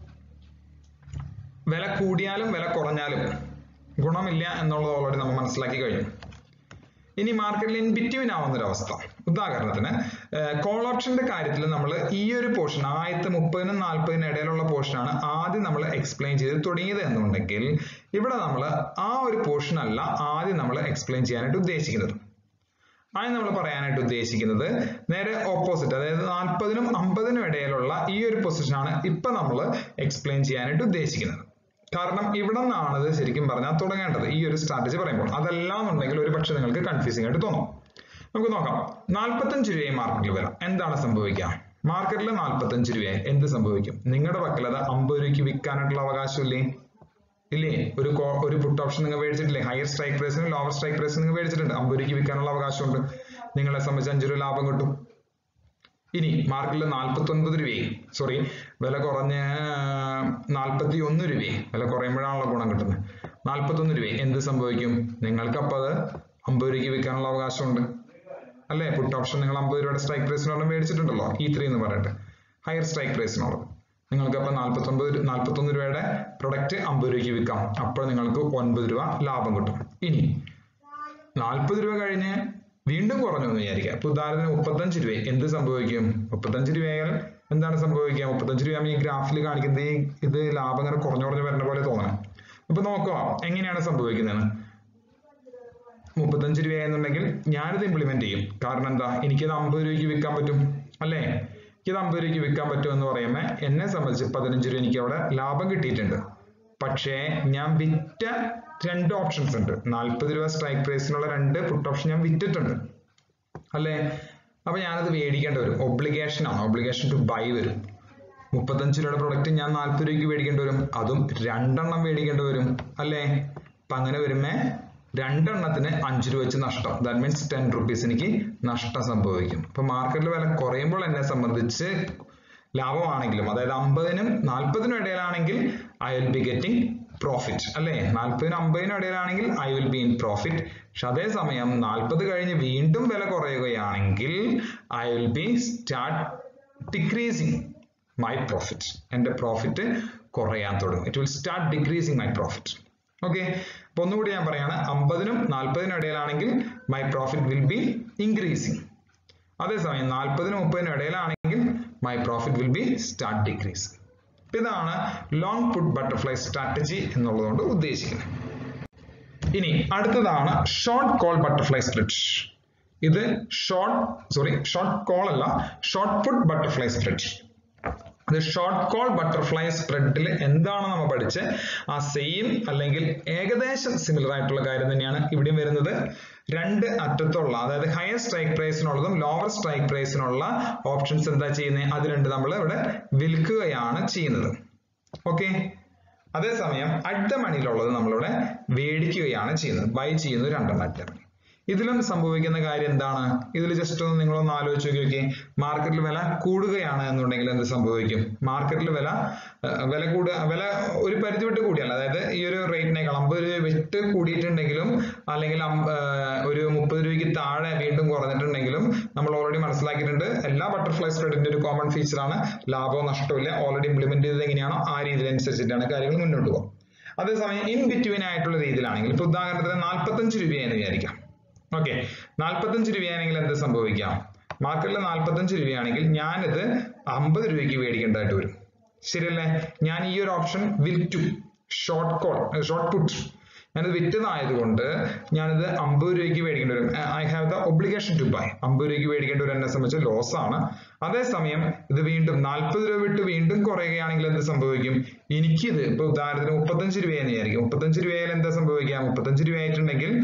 വില കൂടിയാലും വില കുറഞ്ഞാലും ഗുണമില്ല എന്നുള്ളത് ഓൾറെഡി നമ്മൾ മനസ്സിലാക്കി കഴിഞ്ഞു ഇനി മാർക്കറ്റിൽ ഇൻ ബിറ്റ്വീൻ ആവുന്ന ഒരു അവസ്ഥ ഉദാഹരണത്തിന് കോൾ ഓപ്ഷന്റെ കാര്യത്തിൽ നമ്മൾ ഈ ഒരു പോർഷൻ ആദ്യത്തെ മുപ്പതിനും നാൽപ്പതിനും ഇടയിലുള്ള പോർഷനാണ് ആദ്യം നമ്മൾ എക്സ്പ്ലെയിൻ ചെയ്ത് തുടങ്ങിയത് എന്നുണ്ടെങ്കിൽ ഇവിടെ നമ്മൾ ആ ഒരു പോർഷൻ അല്ല ആദ്യം നമ്മൾ എക്സ്പ്ലെയിൻ ചെയ്യാനായിട്ട് ഉദ്ദേശിക്കുന്നത് ആദ്യം നമ്മൾ പറയാനായിട്ട് ഉദ്ദേശിക്കുന്നത് നേരെ ഓപ്പോസിറ്റ് അതായത് നാൽപ്പതിനും അമ്പതിനും ഇടയിലുള്ള ഈ ഒരു പൊസിഷനാണ് ഇപ്പൊ നമ്മൾ എക്സ്പ്ലെയിൻ ചെയ്യാനായിട്ട് ഉദ്ദേശിക്കുന്നത് കാരണം ഇവിടെ നിന്നാണ് ഇത് ശരിക്കും പറഞ്ഞാൽ തുടങ്ങേണ്ടത് ഈ ഒരു സ്ട്രാറ്റജി പറയുമ്പോൾ അതല്ല എന്നുണ്ടെങ്കിൽ ഒരു പക്ഷെ നിങ്ങൾക്ക് കൺഫ്യൂസിംഗ് ആയിട്ട് തോന്നും നമുക്ക് നോക്കാം നാൽപ്പത്തഞ്ച് രൂപയായി മാർക്കറ്റിൽ വരാം എന്താണ് സംഭവിക്കുക മാർക്കറ്റിൽ നാൽപ്പത്തഞ്ച് രൂപയായി എന്ത് സംഭവിക്കും നിങ്ങളുടെ പക്കൽ അത് അമ്പത് രൂപയ്ക്ക് വിൽക്കാനായിട്ടുള്ള അവകാശമില്ലേ ഇല്ലേ ഒരു ഒരു പുട്ട് ഓപ്ഷൻ നിങ്ങൾ മേടിച്ചിട്ടില്ലേ ഹയർ സ്ട്രൈക്ക് പ്രൈസിനും ലോവർ സ്ട്രൈക്ക് പ്രൈസിനും നിങ്ങൾ മേടിച്ചിട്ടുണ്ട് അമ്പത് രൂപയ്ക്ക് വിൽക്കാനുള്ള അവകാശമുണ്ട് നിങ്ങളെ സംബന്ധിച്ച് അഞ്ച് രൂപ ലാഭം കിട്ടും ഇനി മാർക്കറ്റിൽ നാൽപ്പത്തി ഒൻപത് രൂപയായി സോറി വില കുറഞ്ഞ് നാൽപ്പത്തി ഒന്ന് രൂപയായി വില കുറയുമ്പോഴാണല്ലോ ഗുണം കിട്ടുന്നത് നാൽപ്പത്തി ഒന്ന് രൂപയായി എന്ത് സംഭവിക്കും നിങ്ങൾക്ക് അപ്പോൾ അത് അമ്പത് രൂപയ്ക്ക് വിൽക്കാനുള്ള അവകാശമുണ്ട് അല്ലേ പുട്ട് ഓപ്ഷൻ നിങ്ങൾ അമ്പത് രൂപയുടെ സ്ട്രൈക്ക് പ്രൈസിനോട് മേടിച്ചിട്ടുണ്ടല്ലോ ഈ ത്രീ എന്ന് പറഞ്ഞിട്ട് ഹയർ സ്ട്രൈക്ക് പ്രൈസിനോട് നിങ്ങൾക്ക് അപ്പോൾ നാൽപ്പത്തി ഒമ്പത് നാൽപ്പത്തി ഒന്ന് രൂപയുടെ പ്രൊഡക്റ്റ് അമ്പത് രൂപയ്ക്ക് വിൽക്കാം അപ്പോൾ നിങ്ങൾക്ക് ഒൻപത് രൂപ ലാഭം കിട്ടും ഇനി നാൽപ്പത് രൂപ കഴിഞ്ഞ് വീണ്ടും കുറഞ്ഞു എന്ന് വിചാരിക്കുക ഇപ്പൊ ഉദാഹരണത്തിന് മുപ്പത്തഞ്ച് രൂപ എന്ത് സംഭവിക്കും മുപ്പത്തഞ്ച് രൂപയായാൽ എന്താണ് സംഭവിക്കുക മുപ്പത്തഞ്ച് രൂപ ഈ ഗ്രാഫിൽ കാണിക്കുന്നത് ഈ ഇത് ലാഭം ഇങ്ങനെ കുറഞ്ഞു കുറഞ്ഞു വരുന്ന പോലെ തോന്നണം അപ്പൊ നോക്കുക എങ്ങനെയാണ് സംഭവിക്കുന്നത് മുപ്പത്തഞ്ച് രൂപയാണെന്നുണ്ടെങ്കിൽ ഞാനിത് ഇംപ്ലിമെന്റ് ചെയ്യും കാരണം എന്താ എനിക്കിത് അമ്പത് രൂപയ്ക്ക് വിൽക്കാൻ പറ്റും അല്ലേ എനിക്കിത് അമ്പത് രൂപയ്ക്ക് വിൽക്കാൻ പറ്റും എന്ന് പറയുമ്പോൾ എന്നെ സംബന്ധിച്ച് പതിനഞ്ച് രൂപ എനിക്ക് അവിടെ ലാഭം കിട്ടിയിട്ടുണ്ട് പക്ഷേ ഞാൻ വിറ്റ രണ്ട് ഓപ്ഷൻസ് ഉണ്ട് നാൽപ്പത് രൂപ സ്ട്രൈക്ക് പ്രൈസിനുള്ള രണ്ട് പുട്ട് ഓപ്ഷൻ ഞാൻ വിറ്റിട്ടുണ്ട് അല്ലേ അപ്പൊ ഞാനത് മേടിക്കേണ്ടി വരും ഒബ്ലിഗേഷൻ ആണ് ഒബ്ലിഗേഷൻ ടു ബൈ വരും മുപ്പത്തഞ്ച് രൂപയുടെ പ്രൊഡക്റ്റ് ഞാൻ നാൽപ്പത് രൂപയ്ക്ക് മേടിക്കേണ്ടി വരും അതും രണ്ടെണ്ണം മേടിക്കേണ്ടി വരും അല്ലേ അപ്പൊ അങ്ങനെ വരുമ്പോ രണ്ടെണ്ണത്തിന് അഞ്ച് രൂപ വെച്ച് നഷ്ടം ദാറ്റ് മീൻസ് ടെൻ റുപ്പീസ് എനിക്ക് നഷ്ടം സംഭവിക്കും അപ്പൊ മാർക്കറ്റിൽ വില കുറയുമ്പോൾ എന്നെ സംബന്ധിച്ച് ലാഭമാണെങ്കിലും അതായത് അമ്പതിനും നാൽപ്പതിനും ഇടയിലാണെങ്കിൽ I will be getting profit അല്ലേ നാൽപ്പതിനും അമ്പതിനും ഇടയിലാണെങ്കിൽ I will be in profit പക്ഷെ അതേസമയം നാൽപ്പത് കഴിഞ്ഞ് വീണ്ടും വില കുറയുകയാണെങ്കിൽ I will be start decreasing my profit എൻ്റെ പ്രോഫിറ്റ് കുറയാൻ തുടങ്ങും it will start decreasing my profit okay അപ്പൊ ഒന്നുകൂടി ഞാൻ പറയാണ് അമ്പതിനും നാൽപ്പതിനും ഇടയിലാണെങ്കിൽ my profit will be increasing അതേസമയം നാൽപ്പതിനും മുപ്പതിനും ഇടയിലാണെങ്കിൽ my profit will be start decreasing ഇതാണ് ലോങ് പുട്ട് ബട്ടർഫ്ലൈ സ്ട്രാറ്റജി എന്നുള്ളതുകൊണ്ട് ഉദ്ദേശിക്കുന്നത് ഇനി അടുത്തതാണ് ഷോർട്ട് കോൾ ബട്ടർഫ്ലൈ സ്പ്ലിറ്റ് ഇത് ഷോർട്ട് സോറി ഷോർട്ട് കോൾ അല്ല ഷോർട്ട് പുട്ട് ബട്ടർഫ്ലൈ സ്പ്ലിറ്റ് അത് ഷോർട്ട് കോൾ ബട്ടർഫ്ലൈ സ്പ്രെഡിൽ എന്താണ് നമ്മൾ പഠിച്ച് ആ സെയിം അല്ലെങ്കിൽ ഏകദേശം സിമിലർ ആയിട്ടുള്ള കാര്യം തന്നെയാണ് ഇവിടെയും വരുന്നത് രണ്ട് അറ്റത്തുള്ള അതായത് ഹയർ സ്ട്രൈക്ക് പ്രൈസിനുള്ളതും ലോവർ സ്ട്രൈക്ക് പ്രൈസിനുള്ള ഓപ്ഷൻസ് എന്താ ചെയ്യുന്നത് അത് രണ്ട് നമ്മൾ ഇവിടെ വിൽക്കുകയാണ് ചെയ്യുന്നത് ഓക്കെ അതേസമയം അഡ്ഡ മണിയിലുള്ളത് നമ്മളിവിടെ മേടിക്കുകയാണ് ചെയ്യുന്നത് ബൈ ചെയ്യുന്നത് രണ്ടെണ്ണം അറ്റം ഇതിലും സംഭവിക്കുന്ന കാര്യം എന്താണ് ഇതിൽ ജസ്റ്റ് ഒന്ന് നിങ്ങളൊന്ന് ആലോചിച്ച് നോക്കി നോക്കിയേ മാർക്കറ്റിൽ വില കൂടുകയാണ് എന്നുണ്ടെങ്കിൽ എന്ത് സംഭവിക്കും മാർക്കറ്റിൽ വില വില കൂടുക വില ഒരു പരിധി വിട്ട് കൂടിയല്ല അതായത് ഈ ഒരു റേറ്റിനേക്കാൾ അമ്പത് രൂപ വിട്ട് കൂടിയിട്ടുണ്ടെങ്കിലും അല്ലെങ്കിൽ ഒരു മുപ്പത് രൂപയ്ക്ക് താഴെ വീണ്ടും കുറഞ്ഞിട്ടുണ്ടെങ്കിലും നമ്മൾ ഓൾറെഡി മനസ്സിലാക്കിയിട്ടുണ്ട് എല്ലാ ബട്ടർഫ്ലൈ സ്പ്രെഡിന്റെ ഒരു കോമൺ ഫീച്ചറാണ് ലാഭവും നഷ്ടവും ഓൾറെഡി ഇംപ്ലിമെന്റ് ചെയ്തത് എങ്ങനെയാണോ ആ രീതിയിൽ അനുസരിച്ചിട്ടാണ് കാര്യങ്ങൾ മുന്നോട്ട് പോകും അതേസമയം ഇൻ ബിറ്റ്വീൻ ആയിട്ടുള്ള രീതിയിലാണെങ്കിൽ ഇപ്പൊ ഉദാഹരണത്തിന് നാൽപ്പത്തഞ്ച് രൂപയെന്ന് വിചാരിക്കാം ഓക്കെ നാൽപ്പത്തഞ്ച് രൂപയാണെങ്കിൽ എന്ത് സംഭവിക്കാം മാർക്കറ്റിൽ നാൽപ്പത്തഞ്ച് രൂപയാണെങ്കിൽ ഞാനിത് അമ്പത് രൂപയ്ക്ക് മേടിക്കേണ്ടതായിട്ട് വരും ശരിയല്ലേ ഞാൻ ഈ ഒരു ഓപ്ഷൻ വിൽറ്റു ഷോർട്ട് കോൾ ഷോർട്ട് പുട്ട് ഞാനിത് വിറ്റതായതുകൊണ്ട് ഞാനിത് അമ്പത് രൂപയ്ക്ക് മേടിക്കേണ്ടി വരും I have the obligation to buy അമ്പത് രൂപയ്ക്ക് മേടിക്കേണ്ടി വരും എന്നെ സംബന്ധിച്ച് ലോസ് ആണ് അതേസമയം ഇത് വീണ്ടും നാൽപ്പത് രൂപ വിട്ട് വീണ്ടും കുറയുകയാണെങ്കിൽ എന്ത് സംഭവിക്കും എനിക്കിത് ഇപ്പൊ ഉദാഹരണത്തിന് മുപ്പത്തഞ്ച് രൂപയെന്ന് വിചാരിക്കും മുപ്പത്തഞ്ച് രൂപയിൽ എന്താ സംഭവിക്കുക മുപ്പത്തഞ്ച് രൂപയായിട്ടുണ്ടെങ്കിൽ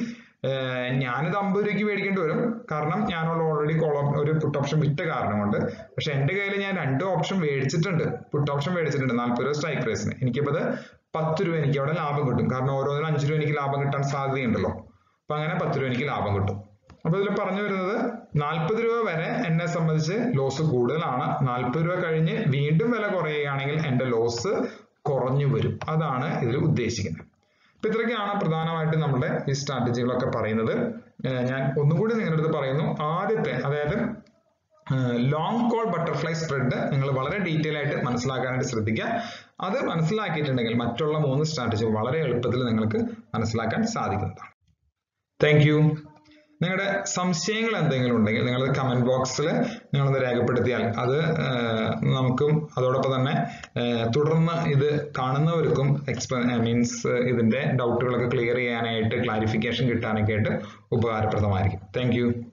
ഞാനിത് അമ്പത് രൂപയ്ക്ക് മേടിക്കേണ്ടി വരും കാരണം ഞാനുള്ള ഓൾറെഡി കോളം ഒരു പുട്ട് ഓപ്ഷൻ വിറ്റ കാരണം കൊണ്ട് പക്ഷെ എന്റെ കയ്യിൽ ഞാൻ രണ്ട് ഓപ്ഷൻ മേടിച്ചിട്ടുണ്ട് പുട്ട് ഓപ്ഷൻ മേടിച്ചിട്ടുണ്ട് നാൽപ്പത് രൂപ സ്ട്രൈക്ക് പ്രൈസിന് എനിക്കിപ്പോ അത് പത്ത് രൂപ എനിക്ക് അവിടെ ലാഭം കിട്ടും കാരണം ഓരോന്നിനും അഞ്ച് രൂപ എനിക്ക് ലാഭം കിട്ടാൻ സാധ്യതയുണ്ടല്ലോ അപ്പൊ അങ്ങനെ പത്ത് രൂപ എനിക്ക് ലാഭം കിട്ടും അപ്പൊ ഇതിൽ പറഞ്ഞു വരുന്നത് നാൽപ്പത് രൂപ വരെ എന്നെ സംബന്ധിച്ച് ലോസ് കൂടുതലാണ് നാൽപ്പത് രൂപ കഴിഞ്ഞ് വീണ്ടും വില കുറയുകയാണെങ്കിൽ എന്റെ ലോസ് കുറഞ്ഞു വരും അതാണ് ഇതിൽ ഉദ്ദേശിക്കുന്നത് അപ്പൊ ഇത്രയൊക്കെയാണ് പ്രധാനമായിട്ട് നമ്മുടെ ഈ സ്ട്രാറ്റജികളൊക്കെ പറയുന്നത് ഞാൻ ഒന്നുകൂടി നിങ്ങളുടെ അടുത്ത് പറയുന്നു ആദ്യത്തെ അതായത് ലോങ് കോൾ ബട്ടർഫ്ലൈ സ്പ്രെഡ് നിങ്ങൾ വളരെ ഡീറ്റെയിൽ ആയിട്ട് മനസ്സിലാക്കാനായിട്ട് ശ്രദ്ധിക്കുക അത് മനസ്സിലാക്കിയിട്ടുണ്ടെങ്കിൽ മറ്റുള്ള മൂന്ന് സ്ട്രാറ്റജി വളരെ എളുപ്പത്തിൽ നിങ്ങൾക്ക് മനസ്സിലാക്കാൻ സാധിക്കുന്നതാണ് താങ്ക് യു നിങ്ങളുടെ സംശയങ്ങൾ എന്തെങ്കിലും ഉണ്ടെങ്കിൽ നിങ്ങൾ കമന്റ് ബോക്സിൽ നിങ്ങളൊന്ന് രേഖപ്പെടുത്തിയാൽ അത് നമുക്കും അതോടൊപ്പം തന്നെ തുടർന്ന് ഇത് കാണുന്നവർക്കും എക്സ്പ്ല മീൻസ് ഇതിന്റെ ഡൗട്ടുകളൊക്കെ ക്ലിയർ ചെയ്യാനായിട്ട് ക്ലാരിഫിക്കേഷൻ കിട്ടാനൊക്കെ ആയിട്ട് ഉപകാരപ്രദമായിരിക്കും താങ്ക്